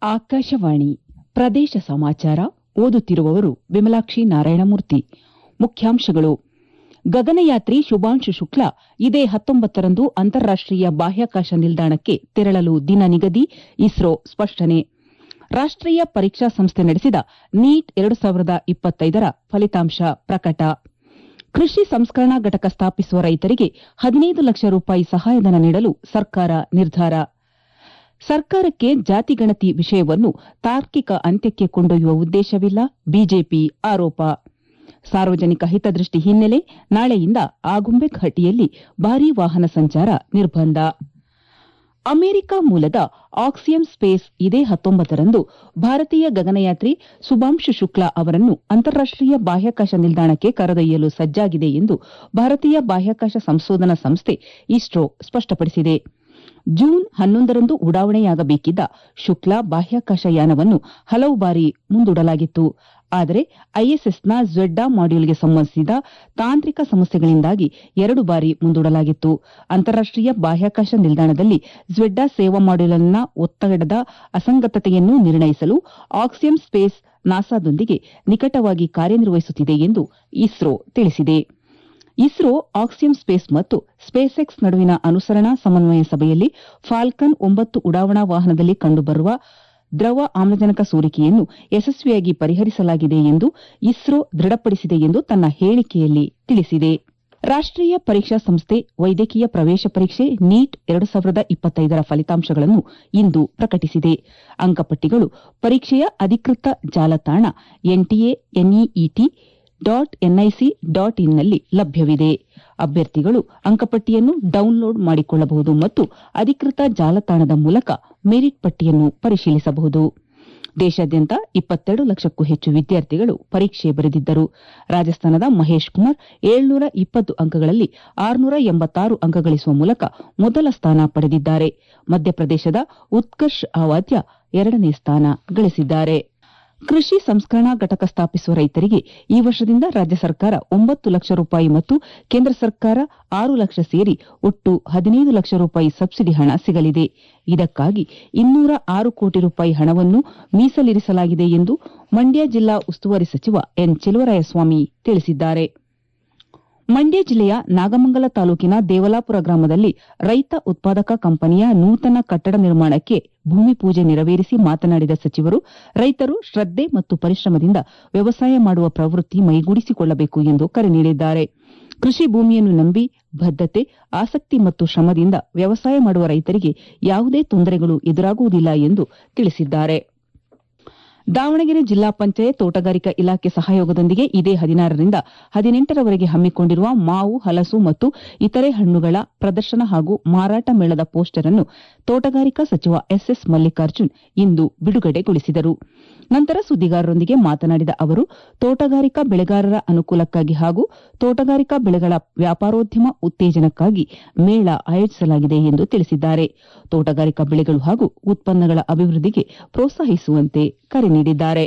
ಆಕಾಶವಾಣಿ ಪ್ರದೇಶ ಸಮಾಚಾರ ಓದುತ್ತಿರುವವರು ವಿಮಲಾಕ್ಷಿ ನಾರಾಯಣಮೂರ್ತಿ ಮುಖ್ಯಾಂಶಗಳು ಗಗನಯಾತ್ರಿ ಶುಭಾಂಶು ಶುಕ್ಲಾ ಇದೇ ಹತ್ತೊಂಬತ್ತರಂದು ಅಂತಾರಾಷ್ಟೀಯ ಬಾಹ್ಯಾಕಾಶ ನಿಲ್ದಾಣಕ್ಕೆ ತೆರಳಲು ದಿನ ನಿಗದಿ ಇಸ್ರೋ ಸ್ಪಷ್ಟನೆ ರಾಷ್ಟೀಯ ಪರೀಕ್ಷಾ ಸಂಸ್ಥೆ ನಡೆಸಿದ ನೀಟ್ ಎರಡು ಸಾವಿರದ ಇಪ್ಪತ್ತೈದರ ಫಲಿತಾಂಶ ಪ್ರಕಟ ಕೃಷಿ ಸಂಸ್ಕರಣಾ ಘಟಕ ಸ್ಥಾಪಿಸುವ ರೈತರಿಗೆ ಹದಿನೈದು ಲಕ್ಷ ರೂಪಾಯಿ ಸಹಾಯಧನ ನೀಡಲು ಸರ್ಕಾರ ನಿರ್ಧಾರ ಸರ್ಕಾರಕ್ಕೆ ಜಾತಿಗಣತಿ ವಿಷಯವನ್ನು ತಾರ್ಕಿಕ ಅಂತ್ಯಕ್ಕೆ ಕೊಂಡೊಯ್ಯುವ ಉದ್ದೇಶವಿಲ್ಲ ಬಿಜೆಪಿ ಆರೋಪ ಸಾರ್ವಜನಿಕ ಹಿತದೃಷ್ಟಿ ಹಿನ್ನೆಲೆ ನಾಳೆಯಿಂದ ಆಗುಂಬೆ ಘಾಟಿಯಲ್ಲಿ ಭಾರೀ ವಾಹನ ಸಂಚಾರ ನಿರ್ಬಂಧ ಅಮೆರಿಕ ಮೂಲದ ಆಕ್ಸಿಯಂ ಸ್ಪೇಸ್ ಇದೇ ಹತ್ತೊಂಬತ್ತರಂದು ಭಾರತೀಯ ಗಗನಯಾತ್ರಿ ಶುಭಾಂಶು ಶುಕ್ಲಾ ಅವರನ್ನು ಅಂತಾರಾಷ್ಟೀಯ ಬಾಹ್ಯಾಕಾಶ ನಿಲ್ದಾಣಕ್ಕೆ ಕರೆದೊಯ್ಯಲು ಸಜ್ಜಾಗಿದೆ ಎಂದು ಭಾರತೀಯ ಬಾಹ್ಯಾಕಾಶ ಸಂಶೋಧನಾ ಸಂಸ್ಥೆ ಇಸ್ರೋ ಸ್ಪಷ್ಟಪಡಿಸಿದೆ ಜೂನ್ ಹನ್ನೊಂದರಂದು ಉಡಾವಣೆಯಾಗಬೇಕಿದ್ದ ಶುಕ್ಲಾ ಬಾಹ್ಯಾಕಾಶ ಯಾನವನ್ನು ಹಲವು ಬಾರಿ ಮುಂದೂಡಲಾಗಿತ್ತು ಆದರೆ ಐಎಸ್ಎಸ್ನ ಝೆಡ್ಡಾ ಮಾಡ್ಯೂಲ್ಗೆ ಸಂಬಂಧಿಸಿದ ತಾಂತ್ರಿಕ ಸಮಸ್ಯೆಗಳಿಂದಾಗಿ ಎರಡು ಬಾರಿ ಮುಂದೂಡಲಾಗಿತ್ತು ಅಂತಾರಾಷ್ಟೀಯ ಬಾಹ್ಯಾಕಾಶ ನಿಲ್ದಾಣದಲ್ಲಿ ಝೆಡ್ಡಾ ಸೇವಾ ಮಾಡ್ಯೂಲ್ನ ಒತ್ತಡದ ಅಸಂಗತತೆಯನ್ನು ನಿರ್ಣಯಿಸಲು ಆಕ್ಸಿಯಂ ಸ್ಪೇಸ್ ನಾಸಾದೊಂದಿಗೆ ನಿಕಟವಾಗಿ ಕಾರ್ಯನಿರ್ವಹಿಸುತ್ತಿದೆ ಎಂದು ಇಸ್ರೋ ತಿಳಿಸಿದೆ ಇಸ್ರೋ ಆಕ್ಸಿಯಂ ಸ್ಪೇಸ್ ಮತ್ತು ಸ್ಪೇಸ್ಎಕ್ಸ್ ನಡುವಿನ ಅನುಸರಣಾ ಸಮನ್ವಯ ಸಭೆಯಲ್ಲಿ ಫಾಲ್ಕನ್ ಒಂಬತ್ತು ಉಡಾವಣಾ ವಾಹನದಲ್ಲಿ ಕಂಡುಬರುವ ದ್ರವ ಆಮ್ಲಜನಕ ಸೋರಿಕೆಯನ್ನು ಯಶಸ್ವಿಯಾಗಿ ಪರಿಹರಿಸಲಾಗಿದೆ ಎಂದು ಇಸ್ರೋ ದೃಢಪಡಿಸಿದೆ ಎಂದು ತನ್ನ ಹೇಳಿಕೆಯಲ್ಲಿ ತಿಳಿಸಿದೆ ರಾಷ್ಟೀಯ ಪರೀಕ್ಷಾ ಸಂಸ್ಥೆ ವೈದ್ಯಕೀಯ ಪ್ರವೇಶ ಪರೀಕ್ಷೆ ನೀಟ್ ಎರಡು ಸಾವಿರದ ಇಪ್ಪತ್ತೈದರ ಫಲಿತಾಂಶಗಳನ್ನು ಇಂದು ಪ್ರಕಟಿಸಿದೆ ಅಂಕಪಟ್ಟಿಗಳು ಪರೀಕ್ಷೆಯ ಅಧಿಕೃತ ಜಾಲತಾಣ NTA NEET dot NIC dot ಇನ್ನಲ್ಲಿ ಲಭ್ಯವಿದೆ ಅಭ್ಯರ್ಥಿಗಳು ಅಂಕಪಟ್ಟಿಯನ್ನು ಡೌನ್ಲೋಡ್ ಮಾಡಿಕೊಳ್ಳಬಹುದು ಮತ್ತು ಅಧಿಕೃತ ಜಾಲತಾಣದ ಮೂಲಕ ಮೆರಿಟ್ ಪಟ್ಟಿಯನ್ನು ಪರಿಶೀಲಿಸಬಹುದು ದೇಶಾದ್ಯಂತ ಇಪ್ಪತ್ತೆರಡು ಲಕ್ಷಕ್ಕೂ ಹೆಚ್ಚು ವಿದ್ಯಾರ್ಥಿಗಳು ಪರೀಕ್ಷೆ ಬರೆದಿದ್ದರು ರಾಜಸ್ಥಾನದ ಮಹೇಶ್ ಕುಮಾರ್ ಏಳ್ನೂರ ಇಪ್ಪತ್ತು ಅಂಕಗಳಲ್ಲಿ ಆರುನೂರ ಎಂಬತ್ತಾರು ಅಂಕ ಗಳಿಸುವ ಮೂಲಕ ಮೊದಲ ಸ್ಥಾನ ಪಡೆದಿದ್ದಾರೆ ಮಧ್ಯಪ್ರದೇಶದ ಉತ್ಕರ್ಷ್ ಅವಾದ್ಯ ಎರಡನೇ ಸ್ಥಾನ ಗಳಿಸಿದ್ದಾರೆ ಕೃಷಿ ಸಂಸ್ಕರಣಾ ಘಟಕ ಸ್ಥಾಪಿಸುವ ರೈತರಿಗೆ ಈ ವರ್ಷದಿಂದ ರಾಜ್ಯ ಸರ್ಕಾರ ಒಂಬತ್ತು ಲಕ್ಷ ರೂಪಾಯಿ ಮತ್ತು ಕೇಂದ್ರ ಸರ್ಕಾರ ಆರು ಲಕ್ಷ ಸೇರಿ ಒಟ್ಟು ಹದಿನೈದು ಲಕ್ಷ ರೂಪಾಯಿ ಸಬ್ಸಿಡಿ ಹಣ ಸಿಗಲಿದೆ ಇದಕ್ಕಾಗಿ ಇನ್ನೂರ ಆರು ಕೋಟಿ ರೂಪಾಯಿ ಹಣವನ್ನು ಮೀಸಲಿರಿಸಲಾಗಿದೆ ಎಂದು ಮಂಡ್ಯ ಜಿಲ್ಲಾ ಉಸ್ತುವಾರಿ ಸಚಿವ ಎನ್ ಚೆಲುವರಾಯಸ್ವಾಮಿ ತಿಳಿಸಿದ್ದಾರೆ ಮಂಡ್ಯ ಜಿಲ್ಲೆಯ ನಾಗಮಂಗಲ ತಾಲೂಕಿನ ದೇವಲಾಪುರ ಗ್ರಾಮದಲ್ಲಿ ರೈತ ಉತ್ಪಾದಕ ಕಂಪನಿಯ ನೂತನ ಕಟ್ಟಡ ನಿರ್ಮಾಣಕ್ಕೆ ಭೂಮಿ ಪೂಜೆ ನೆರವೇರಿಸಿ ಮಾತನಾಡಿದ ಸಚಿವರು ರೈತರು ಶ್ರದ್ದೆ ಮತ್ತು ಪರಿಶ್ರಮದಿಂದ ವ್ಯವಸಾಯ ಮಾಡುವ ಪ್ರವೃತ್ತಿ ಮೈಗೂಡಿಸಿಕೊಳ್ಳಬೇಕು ಎಂದು ಕರೆ ನೀಡಿದ್ದಾರೆ ಕೃಷಿ ಭೂಮಿಯನ್ನು ನಂಬಿ ಬದ್ದತೆ ಆಸಕ್ತಿ ಮತ್ತು ಶ್ರಮದಿಂದ ವ್ಯವಸಾಯ ಮಾಡುವ ರೈತರಿಗೆ ಯಾವುದೇ ತೊಂದರೆಗಳು ಎದುರಾಗುವುದಿಲ್ಲ ಎಂದು ತಿಳಿಸಿದ್ದಾರೆ ದಾವಣಗೆರೆ ಜಿಲ್ಲಾ ಪಂಚಾಯತ್ ತೋಟಗಾರಿಕಾ ಇಲಾಖೆ ಸಹಯೋಗದೊಂದಿಗೆ ಇದೇ ಹದಿನಾರರಿಂದ ಹದಿನೆಂಟರವರೆಗೆ ಹಮ್ಮಿಕೊಂಡಿರುವ ಮಾವು ಹಲಸು ಮತ್ತು ಇತರೆ ಹಣ್ಣುಗಳ ಪ್ರದರ್ಶನ ಹಾಗೂ ಮಾರಾಟ ಮೇಳದ ಪೋಸ್ಟರ್ ಅನ್ನು ತೋಟಗಾರಿಕಾ ಸಚಿವ ಎಸ್ಎಸ್ ಮಲ್ಲಿಕಾರ್ಜುನ್ ಇಂದು ಬಿಡುಗಡೆಗೊಳಿಸಿದರು ನಂತರ ಸುದ್ದಿಗಾರರೊಂದಿಗೆ ಮಾತನಾಡಿದ ಅವರು ತೋಟಗಾರಿಕಾ ಬೆಳೆಗಾರರ ಅನುಕೂಲಕ್ಕಾಗಿ ಹಾಗೂ ತೋಟಗಾರಿಕಾ ಬೆಳೆಗಳ ವ್ಯಾಪಾರೋದ್ಯಮ ಉತ್ತೇಜನಕ್ಕಾಗಿ ಮೇಳ ಆಯೋಜಿಸಲಾಗಿದೆ ಎಂದು ತಿಳಿಸಿದ್ದಾರೆ ತೋಟಗಾರಿಕಾ ಬೆಳೆಗಳು ಹಾಗೂ ಉತ್ಪನ್ನಗಳ ಅಭಿವೃದ್ಧಿಗೆ ಪ್ರೋತ್ಸಾಹಿಸುವಂತೆ ಕರೆ ನೀಡಿದ್ದಾರೆ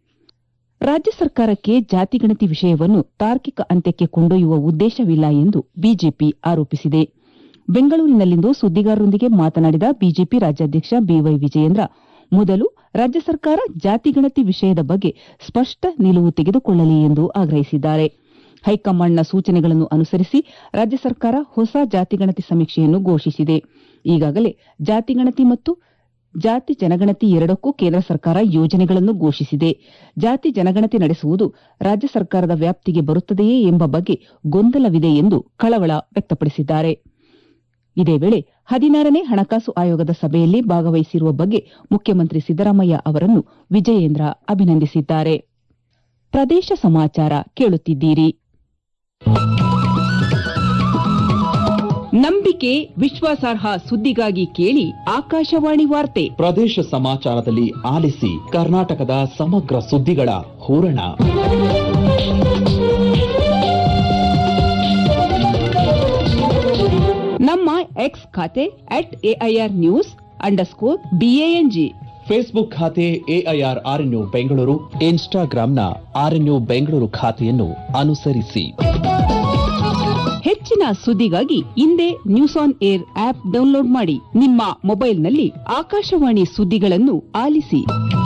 ರಾಜ್ಯ ಸರ್ಕಾರಕ್ಕೆ ಜಾತಿಗಣತಿ ವಿಷಯವನ್ನು ತಾರ್ಕಿಕ ಅಂತ್ಯಕ್ಕೆ ಕೊಂಡೊಯ್ಯುವ ಉದ್ದೇಶವಿಲ್ಲ ಎಂದು ಬಿಜೆಪಿ ಆರೋಪಿಸಿದೆ ಬೆಂಗಳೂರಿನಲ್ಲಿಂದು ಸುದ್ದಿಗಾರರೊಂದಿಗೆ ಮಾತನಾಡಿದ ಬಿಜೆಪಿ ರಾಜ್ಯಾಧ್ಯಕ್ಷ ಬಿವೈ ವಿಜಯೇಂದ್ರ ಮೊದಲು ರಾಜ್ಯ ಸರ್ಕಾರ ಜಾತಿಗಣತಿ ವಿಷಯದ ಬಗ್ಗೆ ಸ್ಪಷ್ಟ ನಿಲುವು ತೆಗೆದುಕೊಳ್ಳಲಿ ಎಂದು ಆಗ್ರಹಿಸಿದ್ದಾರೆ ಹೈಕಮಾಂಡ್ನ ಸೂಚನೆಗಳನ್ನು ಅನುಸರಿಸಿ ರಾಜ್ಯ ಸರ್ಕಾರ ಹೊಸ ಜಾತಿಗಣತಿ ಸಮೀಕ್ಷೆಯನ್ನು ಘೋಷಿಸಿದೆ ಈಗಾಗಲೇ ಜಾತಿಗಣತಿ ಮತ್ತು ಜಾತಿ ಜನಗಣತಿ ಎರಡಕ್ಕೂ ಕೇಂದ್ರ ಸರ್ಕಾರ ಯೋಜನೆಗಳನ್ನು ಘೋಷಿಸಿದೆ ಜಾತಿ ಜನಗಣತಿ ನಡೆಸುವುದು ರಾಜ್ಯ ಸರ್ಕಾರದ ವ್ಯಾಪ್ತಿಗೆ ಬರುತ್ತದೆಯೇ ಎಂಬ ಬಗ್ಗೆ ಗೊಂದಲವಿದೆ ಎಂದು ಕಳವಳ ವ್ಯಕ್ತಪಡಿಸಿದ್ದಾರೆ ಇದೇ ವೇಳೆ ಹದಿನಾರನೇ ಹಣಕಾಸು ಆಯೋಗದ ಸಭೆಯಲ್ಲಿ ಭಾಗವಹಿಸಿರುವ ಬಗ್ಗೆ ಮುಖ್ಯಮಂತ್ರಿ ಸಿದ್ದರಾಮಯ್ಯ ಅವರನ್ನು ವಿಜಯೇಂದ್ರ ಅಭಿನಂದಿಸಿದ್ದಾರೆ ಪ್ರದೇಶ ಸಮಾಚಾರ ಕೇಳುತ್ತಿದ್ದೀರಿ ನಂಬಿಕೆ ವಿಶ್ವಾಸಾರ್ಹ ಸುದ್ದಿಗಾಗಿ ಕೇಳಿ ಆಕಾಶವಾಣಿ ವಾರ್ತೆ ಪ್ರದೇಶ ಸಮಾಚಾರದಲ್ಲಿ ಆಲಿಸಿ ಕರ್ನಾಟಕದ ಸಮಗ್ರ ಸುದ್ದಿಗಳ ಹೂರಣ ನಮ್ಮ ಎಕ್ಸ್ ಖಾತೆ at AIR news underscore BANG Facebook ಖಾತೆ ಎಐಆರ್ ಆರ್ಎನ್ಯು ಬೆಂಗಳೂರು ಇನ್ಸ್ಟಾಗ್ರಾಂನ ಆರ್ಎನ್ಯು ಬೆಂಗಳೂರು ಖಾತೆಯನ್ನು ಅನುಸರಿಸಿ ಹೆಚ್ಚಿನ ಸುದ್ದಿಗಾಗಿ ಇಂದೇ news on air app download ಮಾಡಿ ನಿಮ್ಮ ಮೊಬೈಲ್ನಲ್ಲಿ ಆಕಾಶವಾಣಿ ಸುದ್ದಿಗಳನ್ನು ಆಲಿಸಿ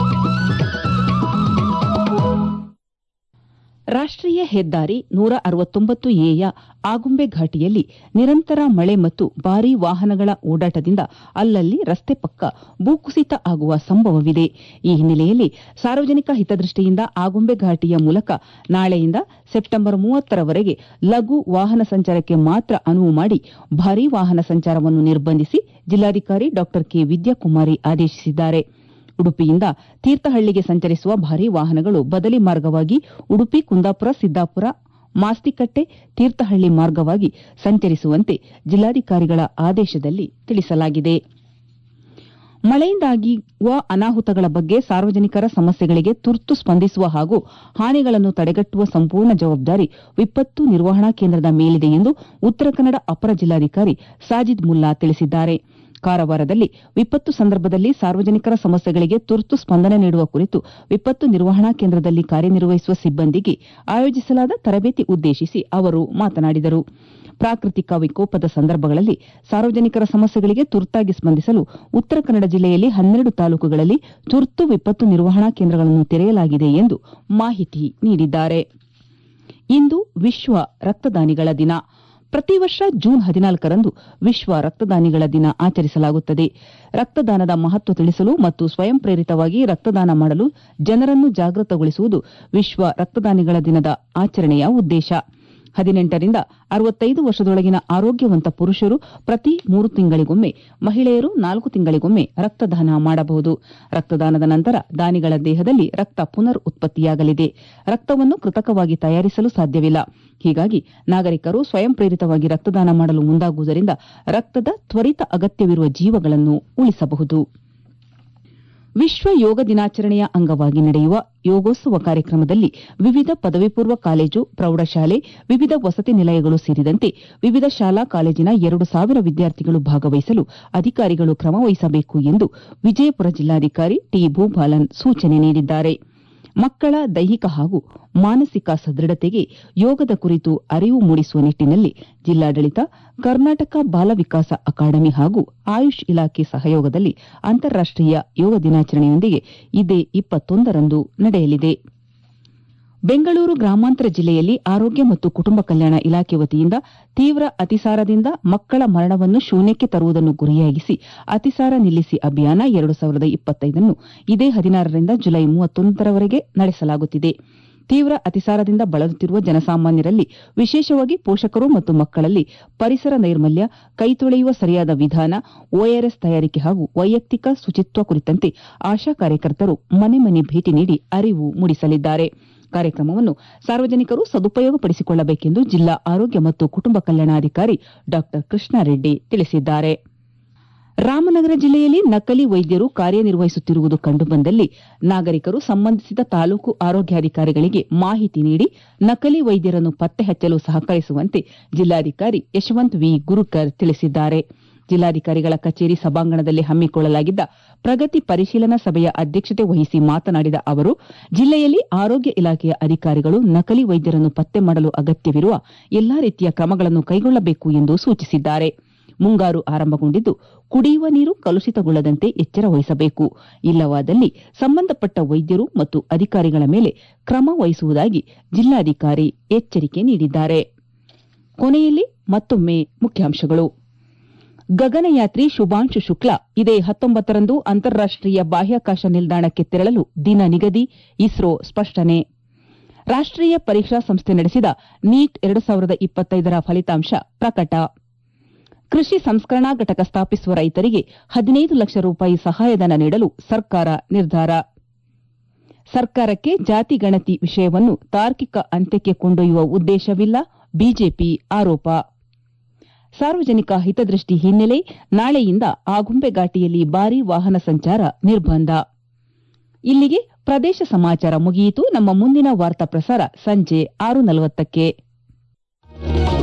ರಾಷ್ಟ್ರೀಯ ಹೆದ್ದಾರಿ ನೂರ ಅರವತ್ತೊಂಬತ್ತು ಎಯ ಆಗುಂಬೆ ಘಾಟಿಯಲ್ಲಿ ನಿರಂತರ ಮಳೆ ಮತ್ತು ಭಾರೀ ವಾಹನಗಳ ಓಡಾಟದಿಂದ ಅಲ್ಲಲ್ಲಿ ರಸ್ತೆ ಪಕ್ಕ ಭೂಕುಸಿತ ಆಗುವ ಸಂಭವವಿದೆ ಈ ಹಿನ್ನೆಲೆಯಲ್ಲಿ ಸಾರ್ವಜನಿಕ ಹಿತದೃಷ್ಟಿಯಿಂದ ಆಗುಂಬೆ ಘಾಟಿಯ ಮೂಲಕ ನಾಳೆಯಿಂದ ಸೆಪ್ಟೆಂಬರ್ ಮೂವತ್ತರವರೆಗೆ ಲಘು ವಾಹನ ಸಂಚಾರಕ್ಕೆ ಮಾತ್ರ ಅನುವು ಮಾಡಿ ಭಾರೀ ವಾಹನ ಸಂಚಾರವನ್ನು ನಿರ್ಬಂಧಿಸಿ ಜಿಲ್ಲಾಧಿಕಾರಿ ಡಾ ಕೆ ವಿದ್ಯಾಕುಮಾರಿ ಆದೇಶಿಸಿದ್ದಾರೆ ಉಡುಪಿಯಿಂದ ತೀರ್ಥಹಳ್ಳಿಗೆ ಸಂಚರಿಸುವ ಭಾರೀ ವಾಹನಗಳು ಬದಲಿ ಮಾರ್ಗವಾಗಿ ಉಡುಪಿ ಕುಂದಾಪುರ ಸಿದ್ದಾಪುರ ಮಾಸ್ತಿಕಟ್ಟೆ ತೀರ್ಥಹಳ್ಳಿ ಮಾರ್ಗವಾಗಿ ಸಂಚರಿಸುವಂತೆ ಜಿಲ್ಲಾಧಿಕಾರಿಗಳ ಆದೇಶದಲ್ಲಿ ತಿಳಿಸಲಾಗಿದೆ ಮಳೆಯಿಂದಾಗುವ ಅನಾಹುತಗಳ ಬಗ್ಗೆ ಸಾರ್ವಜನಿಕರ ಸಮಸ್ಯೆಗಳಿಗೆ ತುರ್ತು ಸ್ಪಂದಿಸುವ ಹಾಗೂ ಹಾನಿಗಳನ್ನು ತಡೆಗಟ್ಟುವ ಸಂಪೂರ್ಣ ಜವಾಬ್ದಾರಿ ವಿಪತ್ತು ನಿರ್ವಹಣಾ ಕೇಂದ್ರದ ಮೇಲಿದೆ ಎಂದು ಉತ್ತರ ಕನ್ನಡ ಅಪರ ಜಿಲ್ಲಾಧಿಕಾರಿ ಸಾಜಿದ್ ಮುಲ್ಲಾ ತಿಳಿಸಿದ್ದಾರೆ ಕಾರವಾರದಲ್ಲಿ ವಿಪತ್ತು ಸಂದರ್ಭದಲ್ಲಿ ಸಾರ್ವಜನಿಕರ ಸಮಸ್ಯೆಗಳಿಗೆ ತುರ್ತು ಸ್ಪಂದನೆ ನೀಡುವ ಕುರಿತು ವಿಪತ್ತು ನಿರ್ವಹಣಾ ಕೇಂದ್ರದಲ್ಲಿ ಕಾರ್ಯನಿರ್ವಹಿಸುವ ಸಿಬ್ಬಂದಿಗೆ ಆಯೋಜಿಸಲಾದ ತರಬೇತಿ ಉದ್ದೇಶಿಸಿ ಅವರು ಮಾತನಾಡಿದರು ಪ್ರಾಕೃತಿಕ ವಿಕೋಪದ ಸಂದರ್ಭಗಳಲ್ಲಿ ಸಾರ್ವಜನಿಕರ ಸಮಸ್ಯೆಗಳಿಗೆ ತುರ್ತಾಗಿ ಸ್ಪಂದಿಸಲು ಉತ್ತರ ಕನ್ನಡ ಜಿಲ್ಲೆಯಲ್ಲಿ ಹನ್ನೆರಡು ತಾಲೂಕುಗಳಲ್ಲಿ ತುರ್ತು ವಿಪತ್ತು ನಿರ್ವಹಣಾ ಕೇಂದ್ರಗಳನ್ನು ತೆರೆಯಲಾಗಿದೆ ಎಂದು ಮಾಹಿತಿ ನೀಡಿದ್ದಾರೆ ಇಂದು ವಿಶ್ವ ರಕ್ತದಾನಿಗಳ ದಿನ ಪ್ರತಿ ವರ್ಷ ಜೂನ್ ಹದಿನಾಲ್ಕರಂದು ವಿಶ್ವ ರಕ್ತದಾನಿಗಳ ದಿನ ಆಚರಿಸಲಾಗುತ್ತದೆ ರಕ್ತದಾನದ ಮಹತ್ವ ತಿಳಿಸಲು ಮತ್ತು ಸ್ವಯಂ ಪ್ರೇರಿತವಾಗಿ ರಕ್ತದಾನ ಮಾಡಲು ಜನರನ್ನು ಜಾಗೃತಗೊಳಿಸುವುದು ವಿಶ್ವ ರಕ್ತದಾನಿಗಳ ದಿನದ ಆಚರಣೆಯ ಉದ್ದೇಶ ಹದಿನೆಂಟರಿಂದ ಅರವತ್ತೈದು ವರ್ಷದೊಳಗಿನ ಆರೋಗ್ಯವಂತ ಪುರುಷರು ಪ್ರತಿ ಮೂರು ತಿಂಗಳಿಗೊಮ್ಮೆ ಮಹಿಳೆಯರು ನಾಲ್ಕು ತಿಂಗಳಿಗೊಮ್ಮೆ ರಕ್ತದಾನ ಮಾಡಬಹುದು ರಕ್ತದಾನದ ನಂತರ ದಾನಿಗಳ ದೇಹದಲ್ಲಿ ರಕ್ತ ಪುನರ್ ಉತ್ಪತ್ತಿಯಾಗಲಿದೆ ರಕ್ತವನ್ನು ಕೃತಕವಾಗಿ ತಯಾರಿಸಲು ಸಾಧ್ಯವಿಲ್ಲ ಹೀಗಾಗಿ ನಾಗರಿಕರು ಸ್ವಯಂ ಪ್ರೇರಿತವಾಗಿ ರಕ್ತದಾನ ಮಾಡಲು ಮುಂದಾಗುವುದರಿಂದ ರಕ್ತದ ತ್ವರಿತ ಅಗತ್ಯವಿರುವ ಜೀವಗಳನ್ನು ಉಳಿಸಬಹುದು ವಿಶ್ವ ಯೋಗ ದಿನಾಚರಣೆಯ ಅಂಗವಾಗಿ ನಡೆಯುವ ಯೋಗೋತ್ಸವ ಕಾರ್ಯಕ್ರಮದಲ್ಲಿ ವಿವಿಧ ಪದವಿ ಪೂರ್ವ ಕಾಲೇಜು ಪ್ರೌಢಶಾಲೆ ವಿವಿಧ ವಸತಿ ನಿಲಯಗಳು ಸೇರಿದಂತೆ ವಿವಿಧ ಶಾಲಾ ಕಾಲೇಜಿನ ಎರಡು ಸಾವಿರ ವಿದ್ಯಾರ್ಥಿಗಳು ಭಾಗವಹಿಸಲು ಅಧಿಕಾರಿಗಳು ಕ್ರಮ ವಹಿಸಬೇಕು ಎಂದು ವಿಜಯಪುರ ಜಿಲ್ಲಾಧಿಕಾರಿ ಟಿ ಭೂಪಾಲನ್ ಸೂಚನೆ ನೀಡಿದ್ದಾರೆ ಮಕ್ಕಳ ದೈಹಿಕ ಹಾಗೂ ಮಾನಸಿಕ ಸದೃಢತೆಗೆ ಯೋಗದ ಕುರಿತು ಅರಿವು ಮೂಡಿಸುವ ನಿಟ್ಟಿನಲ್ಲಿ ಜಿಲ್ಲಾಡಳಿತ ಕರ್ನಾಟಕ ಬಾಲ ವಿಕಾಸ ಅಕಾಡೆಮಿ ಹಾಗೂ ಆಯುಷ್ ಇಲಾಖೆ ಸಹಯೋಗದಲ್ಲಿ ಅಂತಾರಾಷ್ಟೀಯ ಯೋಗ ದಿನಾಚರಣೆಯೊಂದಿಗೆ ಇದೇ ಇಪ್ಪತ್ತೊಂದರಂದು ನಡೆಯಲಿದೆ ಬೆಂಗಳೂರು ಗ್ರಾಮಾಂತರ ಜಿಲ್ಲೆಯಲ್ಲಿ ಆರೋಗ್ಯ ಮತ್ತು ಕುಟುಂಬ ಕಲ್ಯಾಣ ಇಲಾಖೆ ವತಿಯಿಂದ ತೀವ್ರ ಅತಿಸಾರದಿಂದ ಮಕ್ಕಳ ಮರಣವನ್ನು ಶೂನ್ಯಕ್ಕೆ ತರುವುದನ್ನು ಗುರಿಯಾಗಿಸಿ ಅತಿಸಾರ ನಿಲ್ಲಿಸಿ ಅಭಿಯಾನ ಎರಡು ಸಾವಿರದ ಇಪ್ಪತ್ತೈದನ್ನು ಇದೇ ಹದಿನಾರರಿಂದ ಜುಲೈ ಮೂವತ್ತೊಂದರವರೆಗೆ ನಡೆಸಲಾಗುತ್ತಿದೆ ತೀವ್ರ ಅತಿಸಾರದಿಂದ ಬಳಲುತ್ತಿರುವ ಜನಸಾಮಾನ್ಯರಲ್ಲಿ ವಿಶೇಷವಾಗಿ ಪೋಷಕರು ಮತ್ತು ಮಕ್ಕಳಲ್ಲಿ ಪರಿಸರ ನೈರ್ಮಲ್ಯ ಕೈ ತೊಳೆಯುವ ಸರಿಯಾದ ವಿಧಾನ ಓಆರ್ಎಸ್ ತಯಾರಿಕೆ ಹಾಗೂ ವೈಯಕ್ತಿಕ ಶುಚಿತ್ವ ಕುರಿತಂತೆ ಆಶಾ ಕಾರ್ಯಕರ್ತರು ಮನೆ ಮನೆ ಭೇಟಿ ನೀಡಿ ಅರಿವು ಮೂಡಿಸಲಿದ್ದಾರೆ ಕಾರ್ಯಕ್ರಮವನ್ನು ಸಾರ್ವಜನಿಕರು ಸದುಪಯೋಗಪಡಿಸಿಕೊಳ್ಳಬೇಕೆಂದು ಜಿಲ್ಲಾ ಆರೋಗ್ಯ ಮತ್ತು ಕುಟುಂಬ ಕಲ್ಯಾಣಾಧಿಕಾರಿ ಡಾ ಕೃಷ್ಣಾರೆಡ್ಡಿ ತಿಳಿಸಿದ್ದಾರೆ ರಾಮನಗರ ಜಿಲ್ಲೆಯಲ್ಲಿ ನಕಲಿ ವೈದ್ಯರು ಕಾರ್ಯನಿರ್ವಹಿಸುತ್ತಿರುವುದು ಕಂಡುಬಂದಲ್ಲಿ ನಾಗರಿಕರು ಸಂಬಂಧಿಸಿದ ತಾಲೂಕು ಆರೋಗ್ಯಾಧಿಕಾರಿಗಳಿಗೆ ಮಾಹಿತಿ ನೀಡಿ ನಕಲಿ ವೈದ್ಯರನ್ನು ಪತ್ತೆ ಹಚ್ಚಲು ಸಹಕರಿಸುವಂತೆ ಜಿಲ್ಲಾಧಿಕಾರಿ ಯಶವಂತ್ ವಿ ಗುರುಕರ್ ತಿಳಿಸಿದ್ದಾರೆ ಜಿಲ್ಲಾಧಿಕಾರಿಗಳ ಕಚೇರಿ ಸಭಾಂಗಣದಲ್ಲಿ ಹಮ್ಮಿಕೊಳ್ಳಲಾಗಿದ್ದ ಪ್ರಗತಿ ಪರಿಶೀಲನಾ ಸಭೆಯ ಅಧ್ಯಕ್ಷತೆ ವಹಿಸಿ ಮಾತನಾಡಿದ ಅವರು ಜಿಲ್ಲೆಯಲ್ಲಿ ಆರೋಗ್ಯ ಇಲಾಖೆಯ ಅಧಿಕಾರಿಗಳು ನಕಲಿ ವೈದ್ಯರನ್ನು ಪತ್ತೆ ಮಾಡಲು ಅಗತ್ಯವಿರುವ ಎಲ್ಲಾ ರೀತಿಯ ಕ್ರಮಗಳನ್ನು ಕೈಗೊಳ್ಳಬೇಕು ಎಂದು ಸೂಚಿಸಿದ್ದಾರೆ ಮುಂಗಾರು ಆರಂಭಗೊಂಡಿದ್ದು ಕುಡಿಯುವ ನೀರು ಕಲುಷಿತಗೊಳ್ಳದಂತೆ ಎಚ್ಚರ ವಹಿಸಬೇಕು ಇಲ್ಲವಾದಲ್ಲಿ ಸಂಬಂಧಪಟ್ಟ ವೈದ್ಯರು ಮತ್ತು ಅಧಿಕಾರಿಗಳ ಮೇಲೆ ಕ್ರಮ ವಹಿಸುವುದಾಗಿ ಜಿಲ್ಲಾಧಿಕಾರಿ ಎಚ್ಚರಿಕೆ ನೀಡಿದ್ದಾರೆ ಕೊನೆಯಲ್ಲಿ ಮತ್ತೊಮ್ಮೆ ಮುಖ್ಯಾಂಶಗಳು ಗಗನಯಾತ್ರಿ ಶುಭಾಂಶು ಶುಕ್ಲಾ ಇದೇ ಹತ್ತೊಂಬತ್ತರಂದು ಅಂತಾರಾಷ್ಟೀಯ ಬಾಹ್ಯಾಕಾಶ ನಿಲ್ದಾಣಕ್ಕೆ ತೆರಳಲು ದಿನ ನಿಗದಿ ಇಸ್ರೋ ಸ್ಪಷ್ಟನೆ ರಾಷ್ಟೀಯ ಪರೀಕ್ಷಾ ಸಂಸ್ಥೆ ನಡೆಸಿದ ನೀಟ್ ಎರಡು ಸಾವಿರದ ಇಪ್ಪತ್ತೈದರ ಫಲಿತಾಂಶ ಪ್ರಕಟ ಕೃಷಿ ಸಂಸ್ಕರಣಾ ಘಟಕ ಸ್ಥಾಪಿಸುವ ರೈತರಿಗೆ ಹದಿನೈದು ಲಕ್ಷ ರೂಪಾಯಿ ಸಹಾಯಧನ ನೀಡಲು ಸರ್ಕಾರ ನಿರ್ಧಾರ ಸರ್ಕಾರಕ್ಕೆ ಜಾತಿ ಗಣತಿ ವಿಷಯವನ್ನು ತಾರ್ಕಿಕ ಅಂತ್ಯಕ್ಕೆ ಕೊಂಡೊಯ್ಯುವ ಉದ್ದೇಶವಿಲ್ಲ ಬಿಜೆಪಿ ಆರೋಪ ಸಾರ್ವಜನಿಕ ಹಿತದೃಷ್ಟಿ ಹಿನ್ನೆಲೆ ನಾಳೆಯಿಂದ ಆಗುಂಬೆ ಘಾಟಿಯಲ್ಲಿ ಭಾರೀ ವಾಹನ ಸಂಚಾರ ನಿರ್ಬಂಧ ಇಲ್ಲಿಗೆ ಪ್ರದೇಶ ಸಮಾಚಾರ ಮುಗಿಯಿತು ನಮ್ಮ ಮುಂದಿನ ವಾರ್ತಾ ಪ್ರಸಾರ ಸಂಜೆ ಆರು ನಲವತ್ತಕ್ಕೆ